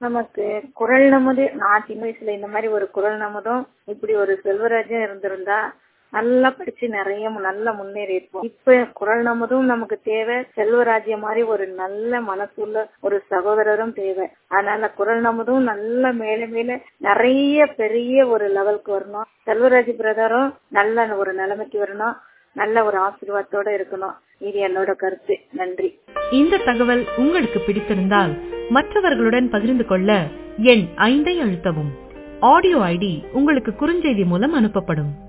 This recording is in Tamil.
நமக்கு குரல் நமது நான் சின்ன வயசுல இந்த மாதிரி ஒரு குரல் நமதும் இப்படி ஒரு செல்வராஜும் இருந்திருந்தா நல்லா படிச்சு நிறைய நல்ல முன்னேறி இருப்போம் இப்ப குரல் நமதும் நமக்கு தேவை செல்வராஜ்ய மாதிரி ஒரு நல்ல மனசுள்ள ஒரு சகோதரரும் தேவை அதனால குரல் நமதும் நல்ல மேல மேல நிறைய பெரிய ஒரு லெவலுக்கு வரணும் செல்வராஜ் பிரதரும் நல்ல ஒரு நிலைமைக்கு வரணும் நல்ல ஒரு ஆசீர்வாதத்தோட இருக்கணும் இது என்னோட கருத்து நன்றி இந்த தகவல் உங்களுக்கு பிடித்திருந்தால் மற்றவர்களுடன் பகிர்ந்து கொள்ள எண் ஐந்தை அழுத்தவும் ஆடியோ ஐடி உங்களுக்கு குறுஞ்செய்தி மூலம் அனுப்பப்படும்